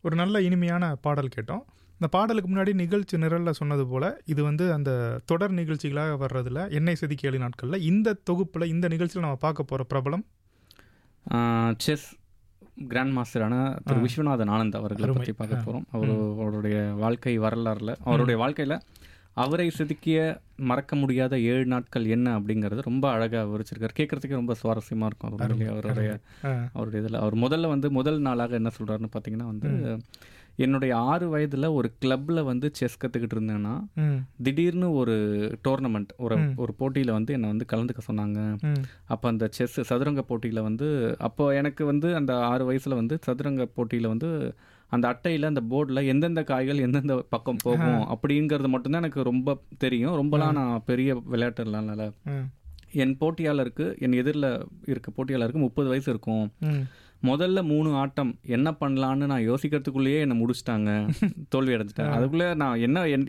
ஒரு நல்ல இனிமையான பாடல் கேட்டோம் இந்த பாடலுக்கு முன்னாடி நிகழ்ச்சி நிரலில் சொன்னது போல் இது வந்து அந்த தொடர் நிகழ்ச்சிகளாக வர்றதில் எண்ணெய் செதுக்கி ஏழு நாட்களில் இந்த தொகுப்பில் இந்த நிகழ்ச்சியில் நம்ம பார்க்க போகிற பிரபலம் செஸ் கிராண்ட் மாஸ்டரான திரு ஆ. விஸ்வநாதன் ஆனந்த் அவர்களை அருமை. பற்றி பார்க்க ஆ. போகிறோம் அவர் அவருடைய வாழ்க்கை வரலாறுல அவருடைய வாழ்க்கையில் அவரை செதுக்கிய மறக்க முடியாத ஏழு நாட்கள் என்ன அப்படிங்கிறது ரொம்ப அழகாக விவரிச்சிருக்காரு கேட்குறதுக்கே ரொம்ப சுவாரஸ்யமாக இருக்கும் அது உண்மையிலேயே அவருடைய ஆ, அவருடைய இதில் அவர் முதல்ல வந்து முதல் நாளாக என்ன சொல்கிறாருன்னு பார்த்தீங்கன்னா வந்து என்னுடைய ஆறு வயதில் ஒரு கிளப்பில் வந்து செஸ் கற்றுக்கிட்டு இருந்தேன்னா ம், திடீர்னு ஒரு டோர்னமெண்ட் ஒரு ஒரு போட்டியில் வந்து என்னை வந்து கலந்துக்க சொன்னாங்க ம், அப்போ அந்த செஸ் சதுரங்க போட்டியில் வந்து அப்போ எனக்கு வந்து அந்த ஆறு வயசில் வந்து சதுரங்க போட்டியில் வந்து அந்த அட்டையில் அந்த போர்டில் எந்தெந்த காய்கள் எந்தெந்த பக்கம் போகும் அப்படிங்கிறது மட்டும்தான் எனக்கு ரொம்ப தெரியும் ரொம்பலாம் நான் பெரிய விளையாட்டுலாம் இல்லை ம், என் போட்டியாளருக்கு என் எதிரில் இருக்க போட்டியாளருக்கு முப்பது வயசு இருக்கும் ம். முதல்ல மூணு ஆட்டம் என்ன பண்ணலான்னு நான் யோசிக்கிறதுக்குள்ளேயே என்னை முடிச்சிட்டாங்க தோல்வி அடைஞ்சிட்டேன் அதுக்குள்ளே நான் என்ன என்